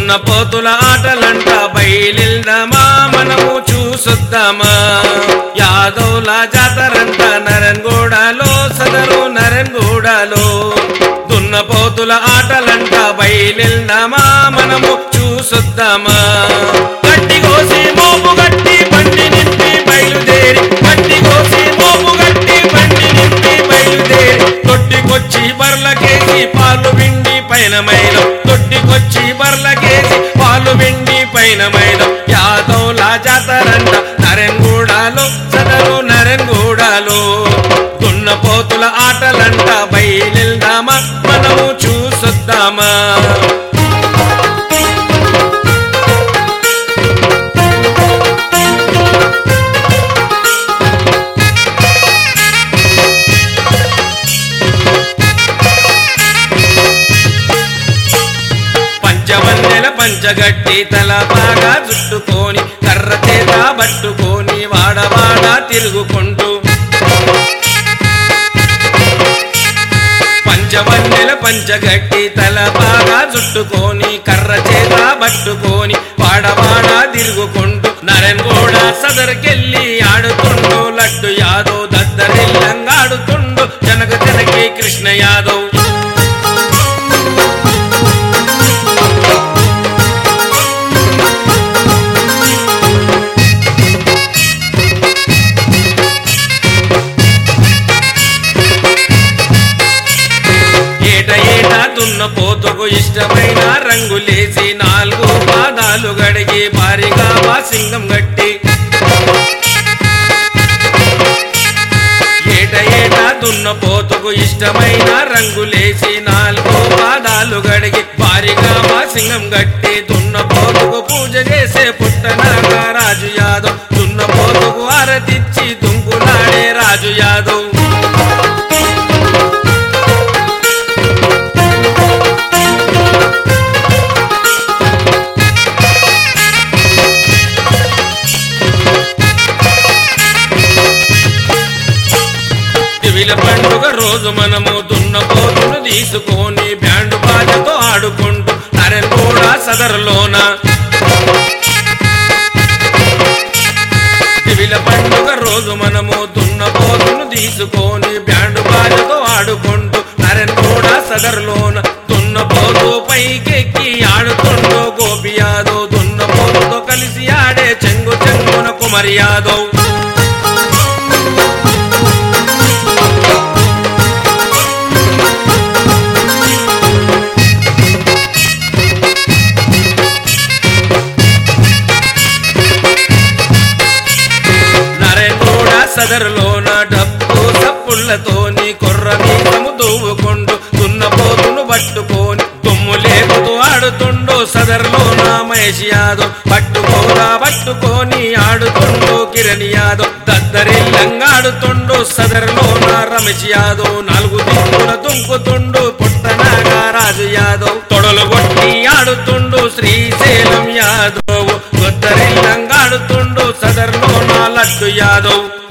దున్నపోతుల ఆటలంట బయలుదామా మనము చూసొద్దామా యాదవుల జాతరంట నరన్గూడలో సదరు నరన్గూడలో దున్నపోతుల ఆటలంట బయలుదామా మనము చూసొద్దామా గట్టి కోసి మోపు గట్టి బండి నింపి బయలుదేరి గట్టి కోసి మోపు గట్టి బండి నింపి బయలుదేరి తొట్టికొచ్చి బర్లకేసి పాలు విండి పైన మైలం తొట్టికొచ్చి బర్లకేసి పాలు విండి పైన మైలం యాదవుల జాతరంట నరెంగూడలో సదరు నరెంగూడలో దున్నపోతుల ఆటలంట బయలుదామా మనము చూసొద్దామా పంచవన్నెల పంచగట్టి తల బాగా చుట్టుకొని కర్ర చేత పట్టుకొని వాడవాడ తిరుగుకుంటూ పంచవన్నెల పంచగట్టి తల బాగా చుట్టుకొని కర్ర చేత పట్టుకొని వాడవాడ తిరుగుకుంటూ నరెన్గూడ సదరికెళ్ళి ఆడుతుండు లడ్డు యాదవ్ దద్దరిల్లంగా ఆడుతుండు జనక జనకి కృష్ణ యాదవ్ ఏట ఏట దున్న పోతుకు ఇష్టమైన రంగులేసి నాలుగు పాదాలు గడిగి భారీగా సింగం గట్టి ఏట ఏట దున్న పోతుకు ఇష్టమైన రంగులేసి నాలుగు పాదాలు గడిగి భారీగా సింగం గట్టి దున్న పోతుకు పూజ చేసే పుట్టనాగా రాజు యాదవ్ దున్న పోతుకు ఆరతిచ్చి దుంకులాడే రాజు యాదవ్ దివిల పండుగ రోజు మనము దున్నపోతును తీసుకొని బ్యాండ్ బాజతో ఆడుకుంటూ నరెన్ కూడా సదరులోన దివిల పండుగ రోజు మనము దున్నపోతును తీసుకొని బ్యాండ్ బాజతో ఆడుకుంటూ నరెన్ కూడా సదరులోన దున్నపోతు పైకెక్కి ఆడుతుండో గోపి యాదవ్ దున్నపోతుతో కలిసి ఆడే చెంగు చెంగున కుమరి యాదవ్ నరేంద్రుడ సదరులోన డబ్బు సప్పుళ్లతోని కొర్ర మీసము దూవుకొండు దున్నపోతును పట్టుకొని దుమ్ము లేపుతూ ఆడుతుండు సదరులోన మహేష్ యాదవ్ పట్టుకోరా పట్టుకొని ఆడుతుండు కిరణ్ యాదవ్ దద్దరిల్లంగా ఆడుతుండు సదరులోన రమేష్ యాదవ్ నాలుగు దిక్కుల దుంకుతుండు పుట్టనాగా రాజు యాదవ్ తొడలు కొట్టి ఆడుతుండు శ్రీశైలం యాదవ్ దద్దరిల్లంగా ఆడుతుండు సదరులోన లడ్డు యాదవ్